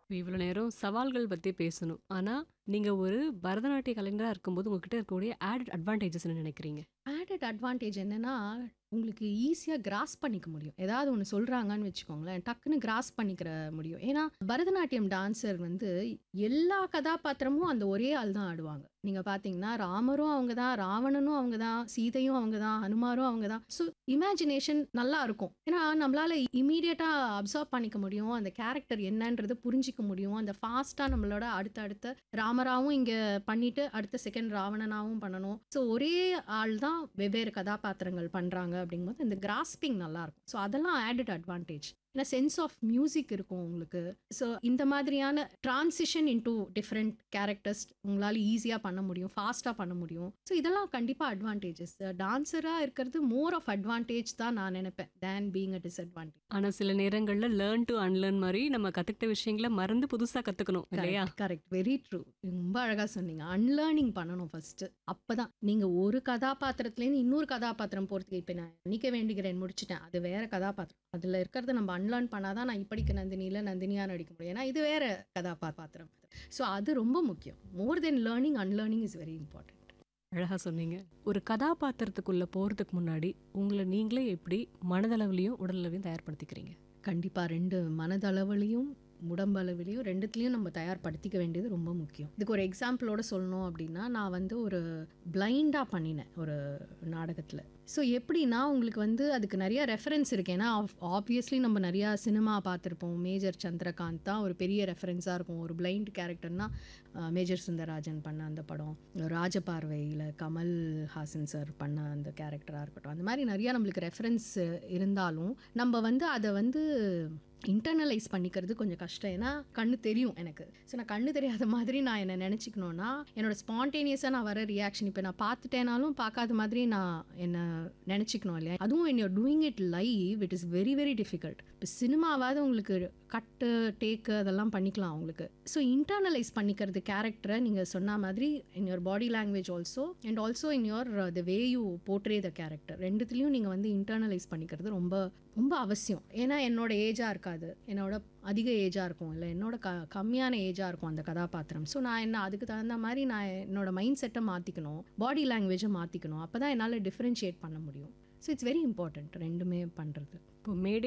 இவ்வளோ நேரம் சவால்கள் பத்தி பேசணும். ஆனா, நீங்க ஒரு பரதநாட்டிய கலைஞரா இருக்கும்போது, உங்ககிட்ட இருக்கக்கூடிய ஆடட் அட்வான்டேஜஸ் என்ன நினைக்கிறீங்க? ஆடட் அட்வான்டேஜ் என்னன்னா, உங்களுக்கு ஈஸியா கிராஸ்ப் பண்ணிக்க முடியும். ஏதாவது ஒண்ணு சொல்றாங்கன்னு வச்சுக்கோங்களேன், டக்குன்னு கிராஸ்ப் பண்ணிக்கிற முடியும். ஏன்னா, பரதநாட்டியம் டான்சர் வந்து எல்லா கதாபாத்திரமும் அந்த ஒரே ஆள் தான் ஆடுவாங்க. நீங்க பார்த்தீங்கன்னா, ராமரும் அவங்க தான், ராவணனும் அவங்க தான், சீதையும் அவங்க தான், ஹனுமாரும் அவங்க தான். ஸோ இமேஜினேஷன் நல்லா இருக்கும். ஏன்னா, நம்மளால இம்மீடியட்டா அப்சார்ப் பண்ணிக்க முடியும். அந்த கேரக்டர் என்னன்றது புரிஞ்சிக்க முடியும். அந்த ஃபாஸ்ட்டா நம்மளோட அடுத்த அடுத்த ராமராவும் இங்க பண்ணிட்டு, அடுத்த செகண்ட் ராவணனாவும் பண்ணணும். ஸோ ஒரே ஆள் தான் வெவ்வேறு கதாபாத்திரங்கள் பண்றாங்க அப்படிங்கும்போது, இந்த கிராஸ்பிங் நல்லாருக்கும். ஸோ அதெல்லாம் ஆடட் அட்வான்டேஜ். ஏன்னா சென்ஸ் ஆஃப் மியூசிக் இருக்கும் உங்களுக்கு. ஸோ இந்த மாதிரியான ட்ரான்சிஷன் இன்டூ டிஃபரெண்ட் கேரக்டர்ஸ் உங்களால ஈஸியா பண்ண முடியும். ஃபாஸ்ட்டா பண்ண முடியும். ஸோ இதெல்லாம் கண்டிப்பா அட்வான்டேஜஸ். டான்ஸரா இருக்கிறது மோர் ஆஃப் அட்வான்டேஜ் தான் நான் நினைப்பேன். Than being a disadvantage. ஆனா, சில நேரங்கள்ல லேர்ன் டூ அன்லேர்ன் மாரி நம்ம கத்துக்கிட்ட விஷயங்கள மறந்து புதுசா கத்துக்கணும் இல்லையா? Correct, correct. Very true. ரொம்ப அழகா சொன்னீங்க. அன்லேர்னிங் பண்ணணும் ஃபர்ஸ்ட். அப்பதான் நீங்க ஒரு கதாபாத்திரத்துலேருந்து இன்னொரு கதாபாத்திரம் போறதுக்கு இப்ப நான் மன்னிக்க வேண்டுகிறேன் முடிச்சுட்டேன். அது வேற கதாபாத்திரம். அதுல இருக்கிறத நம்ம அன்லேர்ன் பண்ணாதான் நான் இப்படிக்கு நந்தினியில நந்தினியா நடிக்க முடியும். ஏன்னா இது வேற கதாபாத்திரம். ஸோ அது ரொம்ப முக்கியம். More than learning unlearning is very important. அழகா சொன்னீங்க. ஒரு கதாபாத்திரத்துக்குள்ள போறதுக்கு முன்னாடி, உங்கள நீங்களே எப்படி மனதளவிலயும், உடலளவிலயும் தயார்படுத்திக்கிறீங்க? கண்டிப்பா 2 மனதளவிலயும், உடம்பளவிலயும் 2த்துலயும் நம்ம தயார்படுத்திக்க வேண்டியது ரொம்ப முக்கியம். இதுக்கு ஒரு எக்ஸாம்பிளோட சொல்லணும் அப்படின்னா, நான் வந்து ஒரு பிளைண்டா பண்ணினேன் ஒரு நாடகத்துல. ஸோ எப்படின்னா, உங்களுக்கு வந்து அதுக்கு நெறைய ரெஃபரன்ஸ் இருக்கு. ஏன்னா ஆப் ஆப்வியஸ்லி நம்ம நெறையா சினிமா பார்த்துருப்போம். மேஜர் சந்திரகாந்த் தான் ஒரு பெரிய ரெஃபரன்ஸா இருக்கும். ஒரு பிளைண்ட் கேரக்டர்னா அ மேஜர் சுந்தரராஜன் பண்ண அந்த படம். ராஜபார்வையில கமல் ஹாசன் சார் பண்ண அந்த கேரக்டரா இருக்கட்டும். அந்த மாரி நெறையா நம்மளுக்கு ரெஃபரன்ஸ் இருந்தாலும், நம்ம வந்து அத வந்து இன்டர்னலைஸ் பண்ணிக்கிறது கொஞ்சம் கஷ்டம். ஏன்னா கண்ணு தெரியும் எனக்கு. ஸோ நான் கண்ணு தெரியாத மாதிரி நான் என்ன நெனச்சுக்கணும்னா, என்னோட ஸ்பான்டேனியஸா நான் வர ரியாக்ஷன் இப்ப நான் பார்த்துட்டேனாலும் பார்க்காத மாதிரி நான் என்ன நெனச்சுக்கணும் இல்லையா? அதுவும் when you are doing it live it is very very difficult. இப்ப சினிமாவாவது உங்களுக்கு கட்டு, டேக்கு அதெல்லாம் பண்ணிக்கலாம் உங்களுக்கு. ஸோ இன்டர்னலைஸ் பண்ணிக்கிறது கேரக்டர நீங்க சொன்ன மாதிரி in your body language also and also in your the way you portray the character. 2த்துலயும் நீங்க வந்து இன்டர்னலைஸ் பண்ணிக்கிறது ரொம்ப ரொம்ப அவசியம். ஏன்னா என்னோட ஏஜா இருக்காது. என்னோட அதிக ஏஜா இருக்கும். இல்ல என்னோட க கம்மியான ஏஜா இருக்கும் அந்த கதாபாத்திரம். ஸோ நான் என்ன அதுக்கு தகுந்த மாரி நான் என்னோட மைண்ட் செட்ட மாத்திக்கணும். பாடி லாங்குவேஜ மாத்திக்கணும். அப்பதான் என்னால டிஃபரன்ஷியேட் பண்ண முடியும். ஸோ இட்ஸ் வெரி இம்பார்ட்டன்ட் 2மே பண்றது. இப்போ மேடை